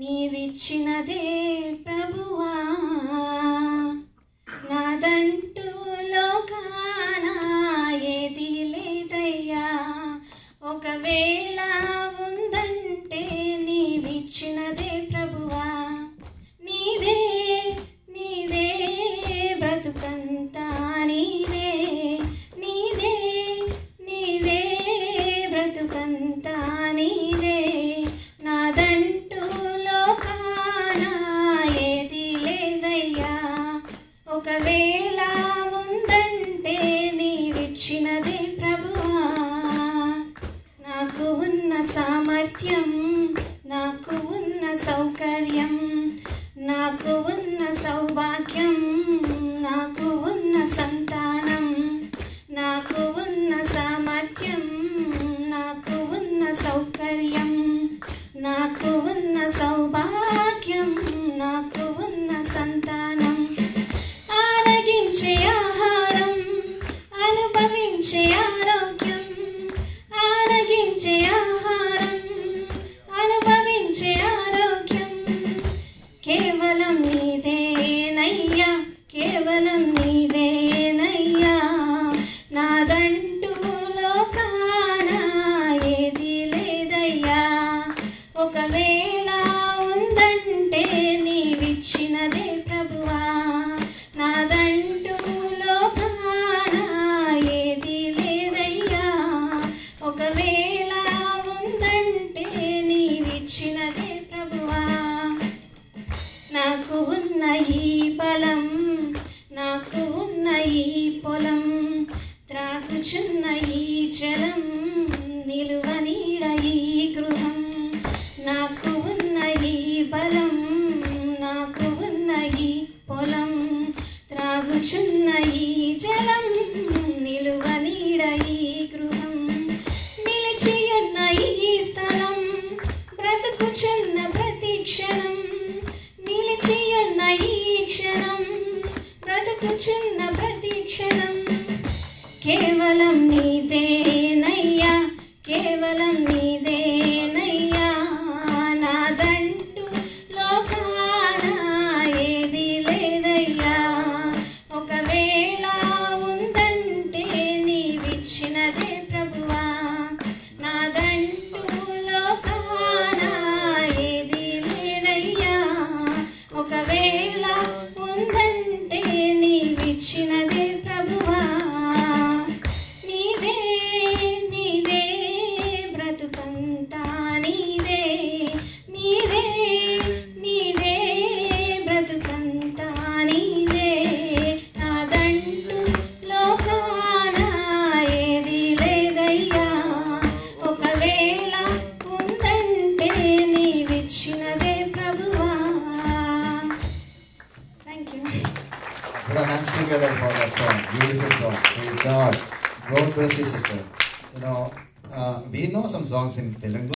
నీవిచ్చినదే ప్రభువా నాదంటూ లోకాన ఏది లేదయ్యా ఒకవేళ ఉందంటే నీవిచ్చినదే ప్రభువా నీదే నీదే బ్రతుకంతా నీదే నీదే నీదే బ్రతుకంతా నీదే నాదంటూ లోకాన ఏది లేదయ్యా ఒకవేళ ఉందంటే నీవిచ్చినదే ప్రభువా నాకు ఉన్న సామర్థ్యం నాకు ఉన్న సౌకర్యం నాకు ఉన్న సౌభాగ్యం నాకు ఉన్న సంతానం నాకు ఉన్న సామర్థ్యం నాకు ఉన్న సౌకర్యం నాకు ఉన్న సౌభాగ్యం నాకు ఉన్న సంతానం ఆరగించే ఆహారం అనుభవించే ఆరోగ్యం ఆరగించే ఆహారం అనుభవించే ఆరోగ్యం కేవలం నీదేనయ్యా కేవలం నీదేనయ్యా నాదంటూ లోకాన ఏది లేదయ్యా ఒకవేళ ఉందంటే నీవిచ్చినదే ప్రభువా నాదంటూ లోకాన ఏది లేదయ్యా ఒకవేళ ఉందంటే నీవిచ్చినదే ప్రభువా నాకు ఉన్న ఈ బలం నాకు ఉన్న ఈ పొలం త్రాగుచున్న ఈ జలం నిలువ నీడ ఈ గృహం నాకు ఉన్న ఈ బలం నాకు ఉన్న ఈ పొలం త్రాగుచున్న ఈ జలం నిలువ నీడ ఈ గృహం నిలిచియున్న ఈ స్థలం బ్రతుకుచున్న ప్రతి క్షణం నిలిచియున్న ఈ క్షణం బ్రతుకుచున్న ప్రతి క్షణం కేవలం నీదేనయ్యా కేవలం నీదేనయ్యా నాదంటూ లోకాన ఏది లేదయ్యా ఒకవేళ ఉందంటే నీవిచ్చినదే ప్రభువా నాదంటూ లోకాన ఏది లేదయ్యా ఒకవేళ ఉందంటే నీవిచ్చినదే ప్రభువా నీదే నీదే బ్రతుకంతా నీదే నీదే నీదే బ్రతుకంతా నీదే నాదంటూ లోకాన ఏది లేదయ్యా ఒకవేళ ఉందంటే నీవిచ్చినదే ప్రభువా thank you Put our hands together for that song. Beautiful song. Praise God. God bless you, sister. You know, uh, we know some songs in Telugu.